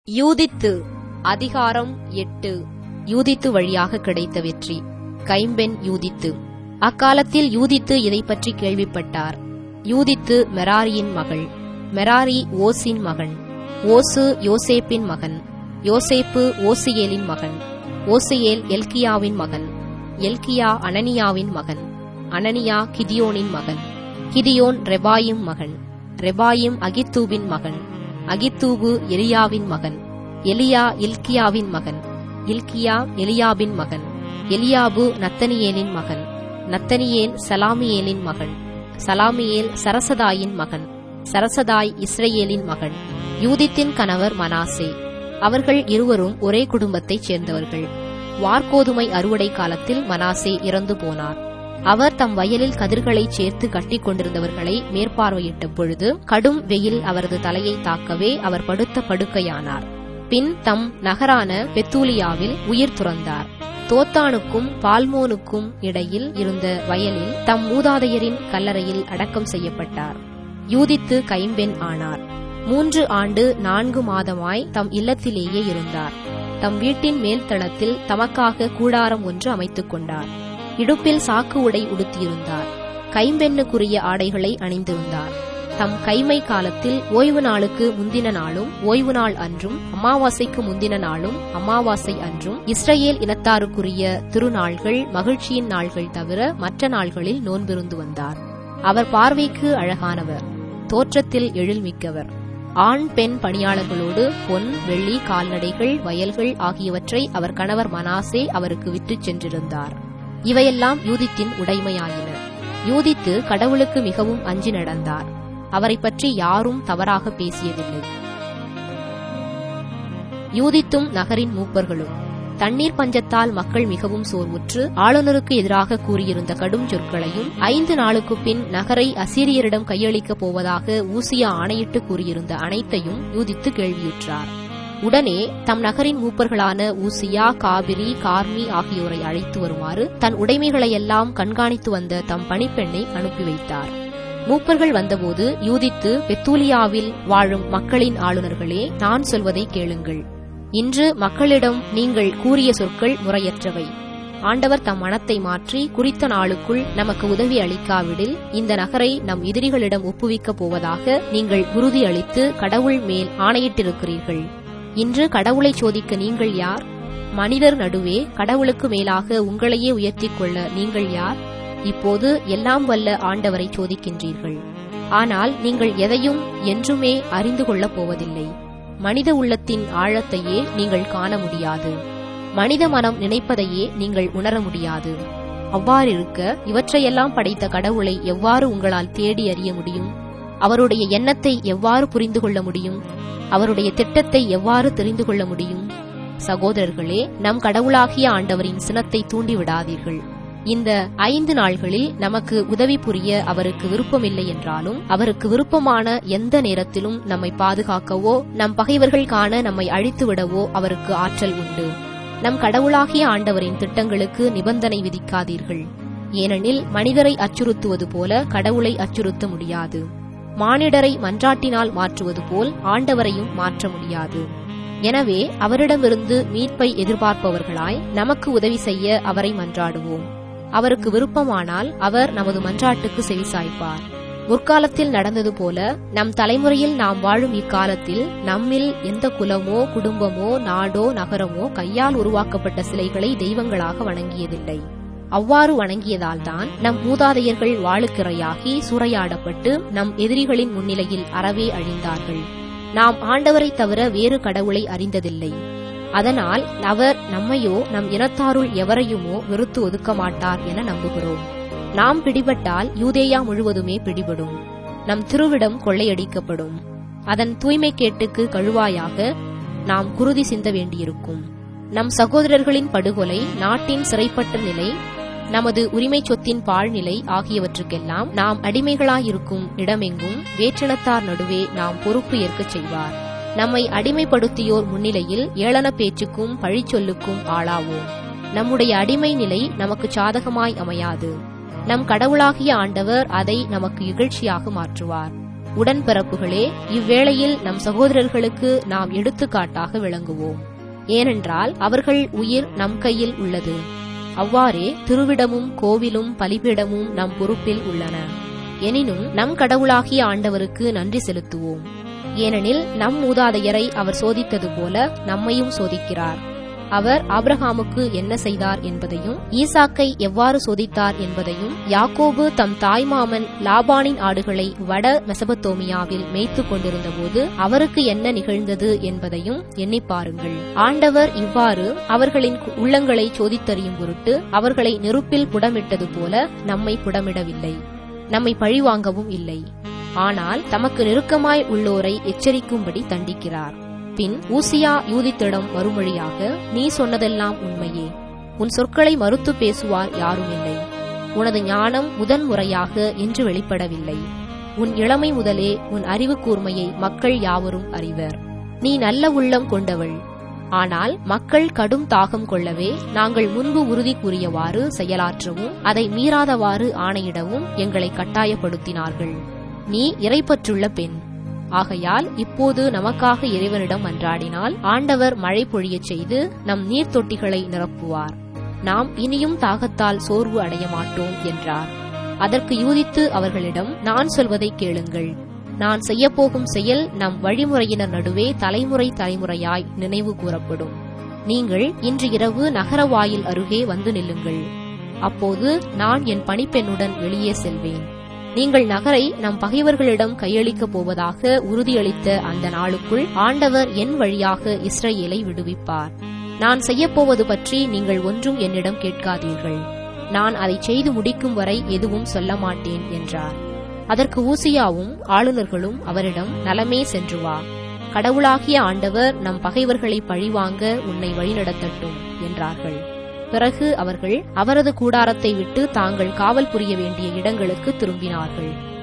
யூதித்து அதிகாரம் எட்டு யூதித்து வழியாக கிடைத்த வெற்றி கைம்பெண் யூதித்து அக்காலத்தில் யூதித்து இதைப் பற்றி கேள்விப்பட்டார் யூதித்து மெராரியின் மகள் மெராரி ஓசின் மகன் ஓசு யோசேப்பின் மகன் யோசேப்பு ஓசியேலின் மகன் ஓசியேல் எல்கியாவின் மகன் எல்கியா அனனியாவின் மகன் அனனியா கிதியோனின் மகன் கிதியோன் ரெபாயிம் மகன் ரெபாயிம் அகித்தூபின் மகன் அகித்தூபு எலியாவின் மகன் எலியா இல்கியாவின் மகன் இல்கியா எலியாபின் மகன் எலியாபு நத்தனியேலின் மகன் நத்தனியேல் சலாமியேலின் மகன் சலாமியேல் சரசதாயின் மகன் சரசதாய் இஸ்ரேலின் மகன் யூதித்தின் கணவர் மனாசே அவர்கள் இருவரும் ஒரே குடும்பத்தைச் சேர்ந்தவர்கள் வார்கோதுமை அறுவடை காலத்தில் மனாசே இறந்து போனார் அவர் தம் வயலில் கதிர்களை சேர்த்து கட்டிக் கொண்டிருந்தவர்களை மேற்பார்வையிட்ட பொழுது கடும் வெயில் அவரது தலையை தாக்கவே அவர் படுத்த படுக்கையானார் பின் தம் நகரான பெத்தூலியாவில் உயிர் துறந்தார் தோத்தானுக்கும் பால்மோனுக்கும் இடையில் இருந்த வயலில் தம் மூதாதையரின் கல்லறையில் அடக்கம் செய்யப்பட்டார் யூதித்து கைம்பெண் ஆனார் மூன்று ஆண்டு நான்கு மாதமாய் தம் இல்லத்திலேயே இருந்தார் தம் வீட்டின் மேல்தளத்தில் தமக்காக கூடாரம் ஒன்று அமைத்துக் கொண்டார் இடுப்பில் சாக்கு உடை உடுத்தியிருந்தார் கைம்பெண்ணுக்குரிய ஆடைகளை அணிந்திருந்தார் தம் கைமை காலத்தில் ஓய்வு நாளுக்கு முந்தின நாளும் ஓய்வு நாள் அன்றும் அமாவாசைக்கு முந்தின நாளும் அமாவாசை அன்றும் இஸ்ரேல் இனத்தாருக்குரிய திருநாள்கள் மகிழ்ச்சியின் நாள்கள் தவிர மற்ற நாள்களில் நோன்பிருந்து வந்தார் அவர் பார்வைக்கு அழகானவர் தோற்றத்தில் எழில்மிக்கவர் ஆண் பெண் பணியாளர்களோடு பொன் வெள்ளி கால்நடைகள் வயல்கள் ஆகியவற்றை அவர் கணவர் மனாசே அவருக்கு விற்றுச் சென்றிருந்தார் இவையெல்லாம் யூதித்தின் உடைமையாயின யூதித்து கடவுளுக்கு மிகவும் அஞ்சி நடந்தார் அவரை பற்றி யாரும் தவறாக பேசியதில்லை யூதித்தும் நகரின் மூப்பர்களும் தண்ணீர் பஞ்சத்தால் மக்கள் மிகவும் சோர்வுற்று ஆளுநருக்கு எதிராக கூறியிருந்த கடும் சொற்களையும் ஐந்து நாளுக்கு பின் நகரை அசீரியரிடம் கையளிக்கப் போவதாக ஊசியா ஆணையிட்டு கூறியிருந்த அனைத்தையும் யூதித்து கேள்வியுற்றார் உடனே தம் நகரின் மூப்பர்களான ஊசியா காபிரி கார்மி ஆகியோரை அழைத்து வருமாறு தன் உடைமைகளையெல்லாம் கண்காணித்து வந்த தம் பணிப்பெண்ணை அனுப்பி வைத்தார் மூப்பர்கள் வந்தபோது யூதித்து பெத்தூலியாவில் வாழும் மக்களின் ஆளுநர்களே நான் சொல்வதை கேளுங்கள் இன்று மக்களிடம் நீங்கள் கூறிய சொற்கள் முறையற்றவை ஆண்டவர் தம் மனத்தை மாற்றி குறித்த நாளுக்குள் நமக்கு உதவி அளிக்காவிடில் இந்த நகரை நம் எதிரிகளிடம் ஒப்புவிக்கப் போவதாக நீங்கள் உறுதி அளித்து கடவுள் மேல் ஆணையிட்டிருக்கிறீர்கள் இன்று கடவுளை சோதிக்க நீங்கள் யார் மனிதர் நடுவே கடவுளுக்கு மேலாக உங்களையே உயர்த்திக் கொள்ள நீங்கள் யார் இப்போது எல்லாம் வல்ல ஆண்டவரை சோதிக்கின்றீர்கள் ஆனால் நீங்கள் எதையும் என்றுமே அறிந்து கொள்ளப் போவதில்லை மனித உள்ளத்தின் ஆழத்தையே நீங்கள் காண முடியாது மனித மனம் நினைப்பதையே நீங்கள் உணர முடியாது அவ்வாறிருக்க இவற்றையெல்லாம் படைத்த கடவுளை எவ்வாறு உங்களால் தேடி அறிய முடியும் அவருடைய எண்ணத்தை எவ்வாறு புரிந்து கொள்ள முடியும் அவருடைய திட்டத்தை எவ்வாறு தெரிந்து கொள்ள முடியும் சகோதரர்களே நம் கடவுளாகிய ஆண்டவரின் சினத்தை தூண்டிவிடாதீர்கள் இந்த ஐந்து நாள்களில் நமக்கு உதவி புரிய அவருக்கு விருப்பமில்லை என்றாலும் அவருக்கு விருப்பமான எந்த நேரத்திலும் நம்மை பாதுகாக்கவோ நம் பகைவர்கள் காண நம்மை அழித்து விடவோ அவருக்கு ஆற்றல் உண்டு நம் கடவுளாகிய ஆண்டவரின் திட்டங்களுக்கு நிபந்தனை விதிக்காதீர்கள் ஏனெனில் மனிதரை அச்சுறுத்துவது போல கடவுளை அச்சுறுத்த முடியாது மானிடரை மன்றாட்டினால் மாற்றுவது போல் ஆண்டவரையும் மாற்ற முடியாது எனவே அவரிடமிருந்து மீட்பை எதிர்பார்ப்பவர்களாய் நமக்கு உதவி செய்ய அவரை மன்றாடுவோம் அவருக்கு விருப்பமானால் அவர் நமது மன்றாட்டுக்கு செவிசாய்ப்பார் முற்காலத்தில் நடந்தது போல நம் தலைமுறையில் நாம் வாழும் இக்காலத்தில் நம்மில் எந்த குலமோ குடும்பமோ நாடோ நகரமோ கையால் உருவாக்கப்பட்ட சிலைகளை தெய்வங்களாக வணங்கியதில்லை அவ்வாறு வணங்கியதால்தான் நம் மூதாதையர்கள் வாழுக்கிறையாகி சூறையாடப்பட்டு நம் எதிரிகளின் முன்னிலையில் அறவே அழிந்தார்கள் நாம் ஆண்டவரை தவிர வேறு கடவுளை அறிந்ததில்லை அதனால் அவர் நம்மையோ நம் இனத்தாருள் எவரையுமோ வெறுத்து ஒதுக்க மாட்டார் என நம்புகிறோம் நாம் பிடிபட்டால் யூதேயா முழுவதுமே பிடிபடும் நம் திருவிடம் கொள்ளையடிக்கப்படும் அதன் தூய்மை கேட்டுக்கு கழுவாயாக நாம் குருதி சிந்த வேண்டியிருக்கும் நம் சகோதரர்களின் படுகொலை நாட்டின் சிறைப்பட்ட நிலை நமது உரிமை சொத்தின் பாழ்நிலை ஆகியவற்றுக்கெல்லாம் நாம் அடிமைகளாயிருக்கும் இடமெங்கும் வேற்றினத்தார் நடுவே நாம் பொறுப்பு ஏற்கச் செய்வார் நம்மை அடிமைப்படுத்தியோர் முன்னிலையில் ஏளன பேச்சுக்கும் பழிச்சொல்லுக்கும் ஆளாவோம் நம்முடைய அடிமை நிலை நமக்கு சாதகமாய் அமையாது நம் கடவுளாகிய ஆண்டவர் அதை நமக்கு இகழ்ச்சியாக மாற்றுவார் உடன்பிறப்புகளே இவ்வேளையில் நம் சகோதரர்களுக்கு நாம் எடுத்துக்காட்டாக விளங்குவோம் ஏனென்றால் அவர்கள் உயிர் நம் கையில் உள்ளது அவ்வாறே திருவிடமும் கோவிலும் பலிபீடமும் நம் பொறுப்பில் உள்ளன எனினும் நம் கடவுளாகிய ஆண்டவருக்கு நன்றி செலுத்துவோம் ஏனெனில் நம் மூதாதையரை அவர் சோதித்தது போல நம்மையும் சோதிக்கிறார் அவர் ஆபிரகாமுக்கு என்ன செய்தார் என்பதையும் ஈசாக்கை எவ்வாறு சோதித்தார் என்பதையும் யாக்கோபு தம் தாய்மாமன் லாபானின் ஆடுகளை வட மெசபத்தோமியாவில் மேய்த்து கொண்டிருந்தபோது அவருக்கு என்ன நிகழ்ந்தது என்பதையும் எண்ணிப் பாருங்கள் ஆண்டவர் இவ்வாறு அவர்களின் உள்ளங்களை சோதித்தறியும் பொருட்டு அவர்களை நெருப்பில் புடமிட்டது போல நம்மை புடமிடவில்லை நம்மை பழிவாங்கவும் இல்லை ஆனால் தமக்கு நெருக்கமாய் உள்ளோரை எச்சரிக்கும்படி தண்டிக்கிறார் பின் ஊசியா யூதித்திடம் மறுமொழியாக நீ சொன்னதெல்லாம் உண்மையே உன் சொற்களை மறுத்து பேசுவார் யாரும் இல்லை உனது ஞானம் முதன் முறையாக இன்று வெளிப்படவில்லை உன் இளமை முதலே உன் அறிவு கூர்மையை மக்கள் யாவரும் அறிவர் நீ நல்ல உள்ளம் கொண்டவள் ஆனால் மக்கள் கடும் தாகம் கொள்ளவே நாங்கள் முன்பு உறுதி கூறியவாறு செயலாற்றவும் அதை மீறாதவாறு ஆணையிடவும் எங்களை கட்டாயப்படுத்தினார்கள் நீ இறைப்பற்றுள்ள பெண் ஆகையால் இப்போது நமக்காக இறைவனிடம் மன்றாடினால் ஆண்டவர் மழை பொழியச் செய்து நம் நீர் தொட்டிகளை நிரப்புவார் நாம் இனியும் தாகத்தால் சோர்வு அடைய மாட்டோம் என்றார் அதற்கு யூதித்து அவர்களிடம் நான் சொல்வதை கேளுங்கள் நான் செய்யப்போகும் செயல் நம் வழிமுறையினர் நடுவே தலைமுறை தலைமுறையாய் நினைவு கூறப்படும் நீங்கள் இன்று இரவு நகர வாயில் அருகே வந்து நில்லுங்கள் அப்போது நான் என் பணிப்பெண்ணுடன் வெளியே செல்வேன் நீங்கள் நகரை நம் பகைவர்களிடம் கையளிக்கப் போவதாக உறுதியளித்த அந்த நாளுக்குள் ஆண்டவர் என் வழியாக இஸ்ரேலை விடுவிப்பார் நான் செய்யப்போவது பற்றி நீங்கள் ஒன்றும் என்னிடம் கேட்காதீர்கள் நான் அதை செய்து முடிக்கும் வரை எதுவும் சொல்ல மாட்டேன் என்றார் அதற்கு ஊசியாவும் ஆளுநர்களும் அவரிடம் நலமே சென்று வா கடவுளாகிய ஆண்டவர் நம் பகைவர்களை பழிவாங்க உன்னை வழிநடத்தட்டும் என்றார்கள் பிறகு அவர்கள் அவரது கூடாரத்தை விட்டு தாங்கள் காவல் புரிய வேண்டிய இடங்களுக்கு திரும்பினார்கள்